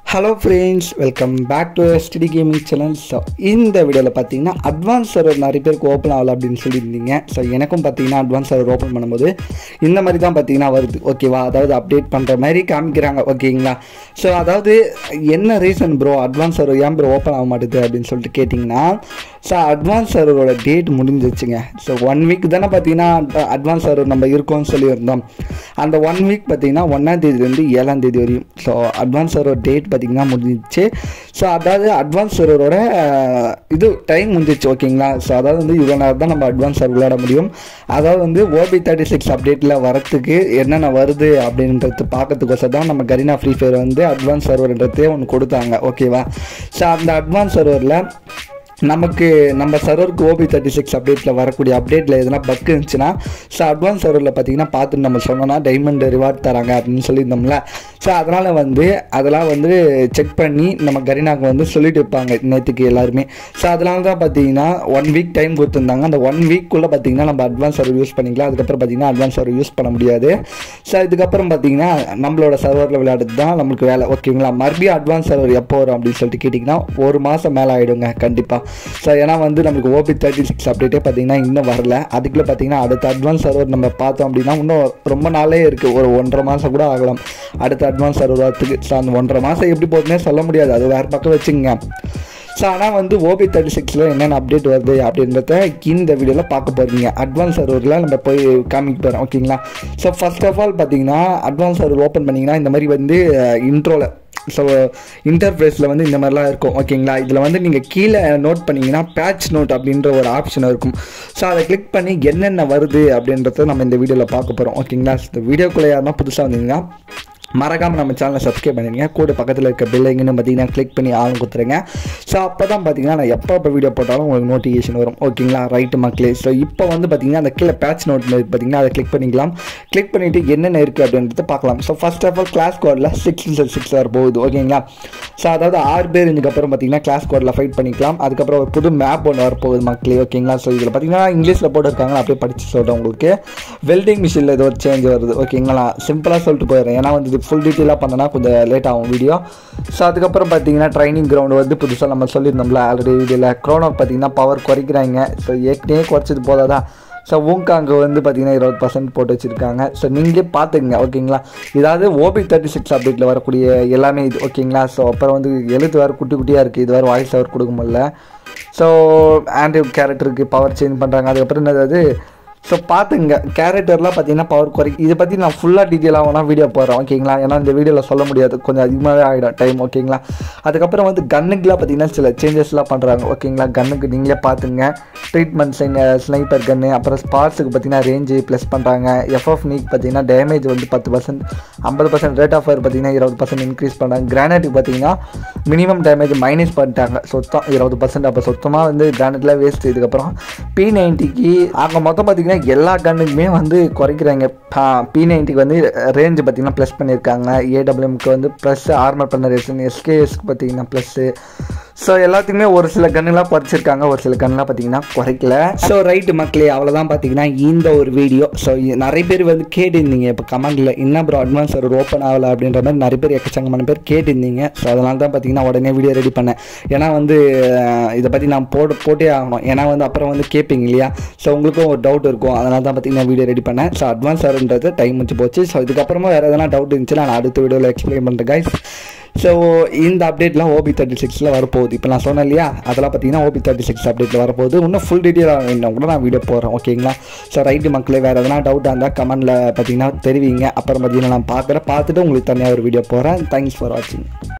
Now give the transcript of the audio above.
hello friends welcome back to STD gaming channel so இந்த வீடியோவில் பார்த்தீங்கன்னா அட்வான்ஸ் சர்வர் நிறைய பேருக்கு ஓப்பன் ஆகல அப்படின்னு சொல்லியிருந்தீங்க ஸோ எனக்கும் பார்த்தீங்கன்னா அட்வான்ஸ் சர்வர் ஓப்பன் பண்ணும்போது இந்த மாதிரி தான் பார்த்தீங்கன்னா வருது ஓகேவா அதாவது அப்டேட் பண்ணுற மாதிரி காமிக்கிறாங்க ஓகேங்களா ஸோ அதாவது என்ன ரீசன் ப்ரோ அட்வான்ஸ் சர்வர் ஏன் ப்ரோ ஓப்பன் ஆக மாட்டேது அப்படின்னு சொல்லிட்டு கேட்டிங்கன்னா ஸோ அட்வான்ஸ் சர்வரோட டேட் முடிஞ்சிச்சுங்க ஸோ ஒன் வீக் தானே பார்த்தீங்கன்னா அட்வான்ஸ் சர்வர் நம்ம இருக்கோம்னு சொல்லியிருந்தோம் அந்த ஒன் வீக் பார்த்தீங்கன்னா ஒன்றாம் தேதியிலேருந்து ஏழாம் தேதி வரையும் ஸோ அட்வான்ஸ் சர்வர் டேட் பார்த்தீங்கன்னா முடிஞ்சிச்சு ஸோ அதாவது அட்வான்ஸ் சர்வரோட இது டைம் முடிஞ்சிச்சு ஓகேங்களா ஸோ அதாவது வந்து இவ்வளோ நேரம் தான் நம்ம அட்வான்ஸ் சர்வர் விளையாட முடியும் அதாவது வந்து ஓபி தேர்ட்டி சிக்ஸ் அப்டேட்டில் வரத்துக்கு என்னென்ன வருது அப்படின்றது பார்க்கறதுக்கோசம் தான் நம்ம கரீனா ஃப்ரீ ஃபயர் வந்து அட்வான்ஸ் சர்வர்ன்றதே ஒன்று கொடுத்தாங்க ஓகேவா ஸோ அந்த அட்வான்ஸ் சர்வரில் நமக்கு நம்ம சர்வருக்கு ஓபி தேர்ட்டி சிக்ஸ் அப்டேட்டில் வரக்கூடிய அப்டேட்டில் எதனா பக் இருந்துச்சுன்னா ஸோ அட்வான்ஸ் சர்வரில் பார்த்தீங்கன்னா பார்த்து நம்ம சொன்னோன்னா டைமண்ட் ரிவார்ட் தராங்க அப்படின்னு சொல்லியிருந்தோம்ல ஸோ அதனால் வந்து அதெல்லாம் வந்து செக் பண்ணி நம்ம கரீனாக்கு வந்து சொல்லிட்டு இருப்பாங்க நேற்றுக்கு எல்லாருமே ஸோ அதனால தான் பார்த்தீங்கன்னா ஒன் வீக் டைம் கொடுத்துருந்தாங்க அந்த ஒன் வீக்குள்ளே பார்த்தீங்கன்னா நம்ம அட்வான்ஸ் சர்வர் யூஸ் பண்ணிக்கலாம் அதுக்கப்புறம் பார்த்தீங்கன்னா அட்வான்ஸ் சர்வர் யூஸ் பண்ண முடியாது ஸோ இதுக்கப்புறம் பார்த்தீங்கன்னா நம்மளோட சர்வரில் விளையாடுறது தான் நம்மளுக்கு வேலை ஓகேங்களா மறுபடியும் அட்வான்ஸ் சர்வர் எப்போ வரும் அப்படின்னு சொல்லிட்டு கேட்டிங்கன்னா ஒரு மாதம் மேலே ஆகிடுங்க கண்டிப்பாக ஸோ ஏன்னா வந்து நமக்கு ஓபி தேர்ட்டி சிக்ஸ் அப்டேட்டே பார்த்தீங்கன்னா இன்னும் வரல அதுக்குள்ளே பார்த்தீங்கன்னா அடுத்த அட்வான்ஸ் சர்வர் நம்ம பார்த்தோம் அப்படின்னா இன்னும் ரொம்ப நாளே இருக்குது ஒரு ஒன்றரை மாதம் கூட ஆகலாம் அடுத்த அட்வான்ஸ் சர்வர் வரத்துக்கு ஸோ அந்த ஒன்றரை மாதம் எப்படி போகுதுன்னே சொல்ல முடியாது அது வேறு பக்கம் வச்சுங்க ஸோ ஆனால் வந்து ஓபி தேர்ட்டி சிக்ஸில் என்னென்ன அப்டேட் வருது அப்படின்றத இந்த வீடியோவில் பார்க்க போகிறீங்க அட்வான்ஸ் சர்வரில் நம்ம போய் காமிக்க போகிறோம் ஓகேங்களா ஸோ ஃபர்ஸ்ட் ஆஃப் ஆல் பார்த்தீங்கன்னா அட்வான்ஸ் சர்வர் ஓப்பன் பண்ணிங்கன்னா இந்த மாதிரி வந்து இன்ட்ரோவில் ஸோ இன்டர்ஃபேஸில் வந்து இந்த மாதிரிலாம் இருக்கும் ஓகேங்களா இதில் வந்து நீங்கள் கீழே நோட் பண்ணிங்கன்னா பேட்ச் நோட் அப்படின்ற ஒரு ஆப்ஷன் இருக்கும் ஸோ அதை கிளிக் பண்ணி என்னென்ன வருது அப்படின்றத நம்ம இந்த வீடியோவில் பார்க்க போகிறோம் ஓகேங்களா இந்த வீடியோக்குள்ளே யாருன்னா புதுசாக வந்தீங்கன்னா மறக்காமல் நம்ம சேனலை சப்ஸ்கிரைப் பண்ணிடுங்க கூட பக்கத்தில் இருக்க பெல்லைங்கன்னு பார்த்தீங்கன்னா கிளிக் பண்ணி ஆள் கொடுத்துருங்க ஸோ அப்போ தான் பார்த்தீங்கன்னா நான் எப்போ எப்போ வீடியோ போட்டாலும் உங்களுக்கு நோட்டிஃபிகேஷன் வரும் ஓகேங்களா ரைட்டு மக்களே ஸோ இப்போ வந்து பார்த்தீங்கன்னா அந்த கீழே பேட்ச் நோட் பார்த்தீங்கன்னா அதை கிளிக் பண்ணிக்கலாம் கிளிக் பண்ணிவிட்டு என்னென்ன இருக்குது அப்படின்றத பார்க்கலாம் so first of all class கோடில் சிக்ஸ் சிக்ஸ் வர போகுது ஓகேங்களா ஸோ அதாவது ஆறு பேர் இதுக்கப்புறம் பார்த்தீங்கன்னா கிளாஸ் கோடில் ஃபைட் பண்ணிக்கலாம் அதுக்கப்புறம் ஒரு புது மேப் ஒன்று வரப்போகுது மக்களே ஓகேங்களா ஸோ இதில் பார்த்தீங்கன்னா இங்கிலீஷில் போட்டிருக்காங்க நான் அப்படியே படித்து சொல்கிறேன் உங்களுக்கு வெல்டிங் மிஷினில் ஏதோ ஒரு சேஞ்ச் வருது ஓகேங்களா சிம்பிளாக சொல்லிட்டு போயிடுறேன் ஏன்னா வந்து இது ஃபுல் டீட்டெயிலாக பண்ணனா கொஞ்சம் லேட் ஆகும் வீடியோ ஸோ அதுக்கப்புறம் பார்த்தீங்கன்னா ட்ரைனிங் கிரவுண்ட் வந்து புதுசாக நம்ம சொல்லியிருந்தோம்ல ஆல்ரெடி வீடியோவில் க்ரோனோ பார்த்தீங்கன்னா பவர் குறைக்கிறாங்க ஸோ ஏற்கனவே குறைச்சது போதாதான் ஸோ ஊங்காங்க வந்து பார்த்தீங்கன்னா இருபது பர்சன்ட் போட்டு வச்சுருக்காங்க ஸோ நீங்களே பார்த்துக்குங்க ஓகேங்களா இதாவது ஓபி தேர்ட்டி சிக்ஸ் அப்டேட்டில் வரக்கூடிய எல்லாமே இது ஓகேங்களா ஸோ அப்புறம் வந்து எழுத்து வேறு குட்டி குட்டியாக இருக்குது இது வேறு வாய்ஸ் ஓவர் கொடுக்க முடியல ஸோ ஆண்ட்ராய்ட் கேரக்டருக்கு பவர் சேஞ்ச் பண்ணுறாங்க அதுக்கப்புறம் என்னது ஸோ பார்த்துங்க கேரக்டர்லாம் பார்த்தீங்கன்னா பவர் குறை இதை பற்றி நான் ஃபுல்லாக டீட்டெயிலாக வேணால் வீடியோ போடுறேன் ஓகேங்களா ஏன்னா இந்த வீடியோவில் சொல்ல முடியாது கொஞ்சம் அதிகமாகவே ஆகிடும் டைம் ஓகேங்களா அதுக்கப்புறம் வந்து கன்னுக்குலாம் பார்த்தீங்கன்னா சில சேஞ்சஸ்லாம் பண்ணுறாங்க ஓகேங்களா கன்னுக்கு நீங்களே பார்த்துங்க ட்ரீட்மெண்ட் ஸ்னைப்பர் கன்று அப்புறம் ஸ்பாட்ஸுக்கு பார்த்தீங்கன்னா ரேஞ்சு ப்ளஸ் பண்ணுறாங்க எஃப்எஃப் நீக் பார்த்தீங்கன்னா டேமேஜ் வந்து பத்து பர்சன்ட் ஐம்பது பர்சன்ட் ரேட் ஆஃப் ஃபயர் பார்த்தீங்கன்னா இருபது பர்சன்ட் இன்க்ரீஸ் பண்ணுறாங்க கிரானைட்டுக்கு பார்த்தீங்கன்னா மினிமம் டேமேஜ் மைனஸ் பண்ணிட்டாங்க சுத்தம் இருபது பர்சன்ட் அப்போ சுத்தமாக வந்து கிரானைட்டில் வேஸ்ட் இதுக்கப்புறம் பி நைன்ட்டிக்கு அங்கே மொத்தம் பார்த்தீங்கன்னா எல்லா கன்னுக்குமே வந்து குறைக்கிறாங்க பி நைன்ட்டிக்கு வந்து ரேஞ்சு பார்த்தீங்கன்னா ப்ளஸ் பண்ணியிருக்காங்க ஏடபிள்யூஎம்க்கு வந்து ப்ளஸ் ஆர்மர் பண்ண ரேஷன் எஸ்கேஎஸ்க்கு பார்த்தீங்கன்னா ப்ளஸ்ஸு ஸோ எல்லாத்துக்குமே ஒரு சில கன்னுலாம் குறைச்சிருக்காங்க ஒரு சில கன்னுலாம் பார்த்தீங்கன்னா குறைக்கல ஸோ ரைட்டு மக்களே அவ்வளோதான் பார்த்தீங்கன்னா இந்த ஒரு வீடியோ ஸோ நிறைய பேர் வந்து கேட்டிருந்தீங்க இப்போ கமெண்டில் என்ன ப்ரோ அட்வான்ஸ் ஒரு ஓப்பன் ஆகலை அப்படின்ற மாதிரி நிறைய பேர் எக்கச்சக்கமான பேர் கேட்டிருந்தீங்க ஸோ அதனால தான் பார்த்தீங்கன்னா உடனே வீடியோ ரெடி பண்ணேன் ஏன்னா வந்து இதை பற்றி நான் போட போட்டே ஆகணும் ஏன்னா வந்து அப்புறம் வந்து கேட்பீங்க இல்லையா ஸோ உங்களுக்கும் ஒரு டவுட் இருக்கும் அதனால தான் பார்த்தீங்கன்னா வீடியோ ரெடி பண்ணேன் ஸோ அட்வான்ஸ் ஆகுன்றது டைம் முடிச்சு போச்சு ஸோ இதுக்கப்புறமா வேறு எதனா டவுட் இருந்துச்சுன்னா நான் அடுத்த வீடியோவில் எக்ஸ்பிளைன் பண்ணுறேன் கைஸ் ஸோ இந்த அப்டேட்லாம் ஓபி தேர்ட்டி சிக்ஸில் வரப்போகுது இப்போ நான் சொன்னேன் இல்லையா அதெல்லாம் பார்த்தீங்கன்னா ஓபி தேர்ட்டி சிக்ஸ் அப்டேட்டில் வரப்போகுது இன்னும் ஃபுல் டீட்டெயிலாக வேணும் கூட நான் வீடியோ போடுறேன் ஓகேங்களா ஸோ ரைட்டு மக்களே வேறு எதனா டவுட்டாக இருந்தால் கமெண்ட்டில் பார்த்தீங்கன்னா தெரிவிங்க அப்புறம் பார்த்தீங்கன்னா நான் பார்க்குறேன் பார்த்துட்டு உங்களுக்கு தனியாக ஒரு வீடியோ போகிறேன் தேங்க்ஸ் ஃபார் வாட்சிங்